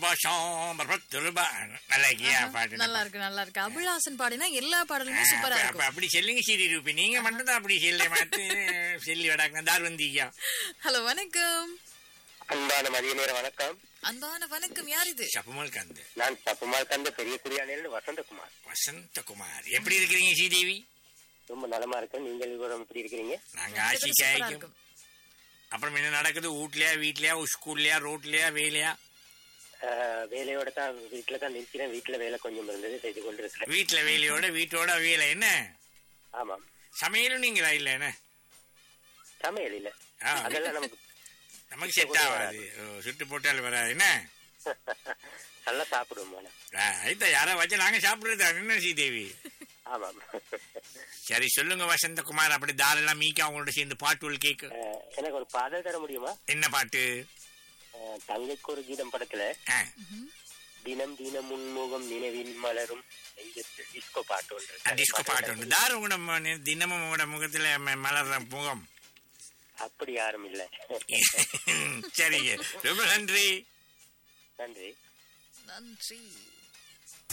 சந்தோஷம் பத்து ரூபாய் நல்லா இருக்கியா பாட்டு நல்லா இருக்கு நல்லா இருக்கு அபிலாசன் பாடினா எல்லா பாடலுமே சூப்பரா அப்ப- அப்ப இருக்கும் அப்படி சொல்லுங்க சரி ரூபி நீங்க மட்டும் தான் அப்படி சொல்ல மாட்டு சொல்லி விடாங்க தார்வந்தியா ஹலோ வணக்கம் அன்பான மதிய நேர வணக்கம் அன்பான வணக்கம் யார் இது சப்புமல் கந்து நான் தப்புமால் தந்த பெரிய குடியானிலிருந்து வசந்தகுமார் வசந்தகுமார் எப்படி இருக்கிறீங்க ஸ்ரீதேவி ரொம்ப நலமா இருக்கேன் நீங்கள் இவரும் எப்படி இருக்கிறீங்க நாங்க சூப்பரா ஆசிக்காய்க்கும் இருக்கும் அப்புறம் என்ன நடக்குது வீட்லயா வீட்லயா ஸ்கூல்லையா ரோட்லயா வேலையா ஆஹ், வேலையோட தான் வீட்டுல தான் நிற்கிறேன் வீட்டுல வேலை கொஞ்சம் இருந்தது செய்து கொண்டு இருக்கிறேன் வீட்டுல வேலையோட வீட்டோட வேலை என்ன ஆமாம் சமையலும் நீங்களா இல்ல என்ன சமையல் இல்ல ஆ. அதெல்லாம் நமக்கு நமக்கு செட் ஆகாது ஓ, சுட்டு போட்டாலும் வராது என்ன நல்லா சாப்பிடுவோம் மேடம் ஆ, இதான் யாரோ வச்சு நாங்க சாப்பிடுறது என்ன ஸ்ரீதேவி ஆமாம் சரி சொல்லுங்க வசந்தகுமார் அப்படி தாரெல்லாம் மீக்கா அவங்களோட சேர்ந்து பாட்டுகள் கேக்கு ஆஹ், எனக்கு ஒரு பாடல் தர முடியுமா என்ன பாட்டு ஆஹ், தங்கைக்கு ஒரு கீதம் படத்துல ஆ, தினம் தினம் முன்முகம் நினைவில் மலரும் நெஞ்சத்து டிஸ்கோ பாட்டு ஒன்று ஆ, டிஸ்கோ பாட்டு உண்டு தாரு உங்களோட மு- தினமும் உங்களோட முகத்துல ம- மலர்ற முகம் அப்படி யாரும் இல்ல சரிங்க ரொம்ப நன்றி நன்றி நன்றி